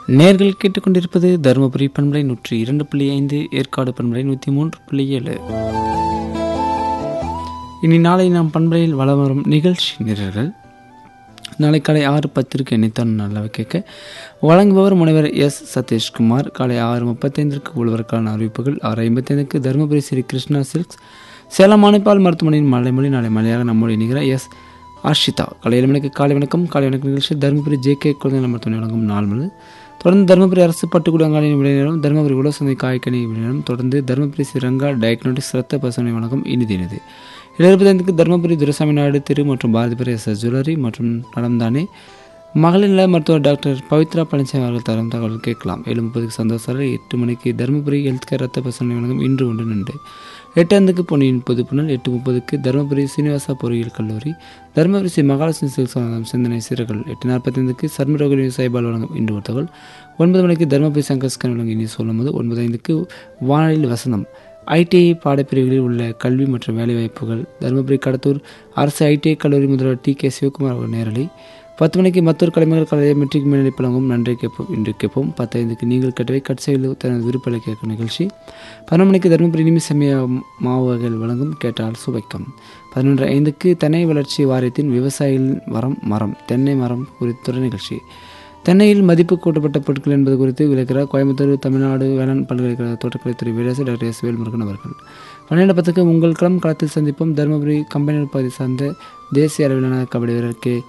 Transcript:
நேர்கள் கேட்டுக்கொண்டிருப்பது தருமபுரி பண்பலை நூற்றி இரண்டு புள்ளி ஐந்து ஏற்காடு பண்பலை நூற்றி மூன்று புள்ளி ஏழு இனி நாளை நாம் பண்பலையில் வளம் வரும் நிகழ்ச்சி நிரல்கள் நாளை காலை ஆறு பத்திற்கு எண்ணித்தான் நல்லவை கேட்க வழங்குபவர் முனைவர் எஸ் சதீஷ்குமார் காலை ஆறு முப்பத்தைந்திற்கு உழவருக்கான அறிவிப்புகள் ஆறு ஐம்பத்தைந்துக்கு தருமபுரி ஸ்ரீ கிருஷ்ணா சில்க்ஸ் சேலம் மானிப்பால் மருத்துவமனையின் மலைமொழி நாளை மலையாக நம்முடைய நிகர எஸ் ஆஷிதா காலை ஏழு மணிக்கு காலை வணக்கம் காலை வணக்கம் நிகழ்ச்சி தருமபுரி ஜே கே குழந்தை மருத்துவமனை வழங்கும் நாள் மணி தொடர்ந்து தருமபுரி அரசு பட்டுக்குடங்காலின் விளைநிலம் தருமபுரி உலசந்தை காய்கனி விளைநிலம் தொடர்ந்து தருமபுரி ஸ்ரீரங்கா டயக்னோட்டிக்ஸ் ரத்த பசுமை வழங்கும் இனிதினது எழுபத்தைந்துக்கு தருமபுரி துரசாமி நாயுடு திரு மற்றும் பாரதிபுரி எஸ் எஸ் ஜுவல்லரி மற்றும் நடந்தானே மகளிர் நல மருத்துவர் டாக்டர் பவித்ரா பழனிசாமி அவர்கள் தரும் தகவல் கேட்கலாம் ஏழு முப்பதுக்கு சந்தோஷம் எட்டு மணிக்கு தருமபுரி ஹெல்த் கேர் ரத்த பசுமை வழங்கும் இன்று ஒன்று நன்று எட்டு ஐந்துக்கு பொன்னியின் பொதுப்புணல் எட்டு முப்பதுக்கு தருமபுரி சீனிவாசா பொறியியல் கல்லூரி தருமபுரி ஸ்ரீ மகாலட்சுமி சில்க்ஸ் வழங்கும் சிந்தனை சீரர்கள் எட்டு நாற்பத்தைந்துக்கு சர்மரோக விவசாயபால் வழங்கும் இன்று ஒரு தகவல் ஒன்பது மணிக்கு தருமபுரி சங்கஸ்கன் வழங்கும் இனி சொல்லும்போது ஒன்பது ஐந்துக்கு வானொலியில் வசனம் ஐடிஐ பாடப்பிரிவுகளில் உள்ள கல்வி மற்றும் வேலைவாய்ப்புகள் தருமபுரி கடத்தூர் அரசு ஐடிஐ கல்லூரி முதல்வர் டி கே சிவகுமார் அவர்கள் நேரலை பத்து மணிக்கு மற்றொரு கலைஞர்கள் கலையை மெட்ரிக் மேல்நிலை பழங்கும் நன்றை கேட்போம் இன்று கேட்போம் பத்தைந்துக்கு நீங்கள் கட்டவை கட்சையில் தனது விருப்பலை கேட்கும் நிகழ்ச்சி பதினொன்று மணிக்கு தருமபுரி இனிமை சமய மாவு வகைகள் வழங்கும் கேட்டால் சுவைக்கும் பதினொன்று ஐந்துக்கு தென்னை வளர்ச்சி வாரியத்தின் விவசாயிகளின் வரம் மரம் தென்னை மரம் குறித்துறை நிகழ்ச்சி தென்னையில் மதிப்பு கூட்டப்பட்ட பொருட்கள் என்பது குறித்து விளக்கிறார் கோயம்புத்தூர் தமிழ்நாடு வேளாண் பல்கலைக்கழக தோட்டக்கலைத்துறை பேரரசு டாக்டர் எஸ் வேல்முருகன் அவர்கள் பன்னெண்டு பத்துக்கு உங்கள் களம் களத்தில் சந்திப்போம் தருமபுரி கம்பெனி பகுதி சார்ந்த தேசிய அளவிலான கபடி வீரர் கே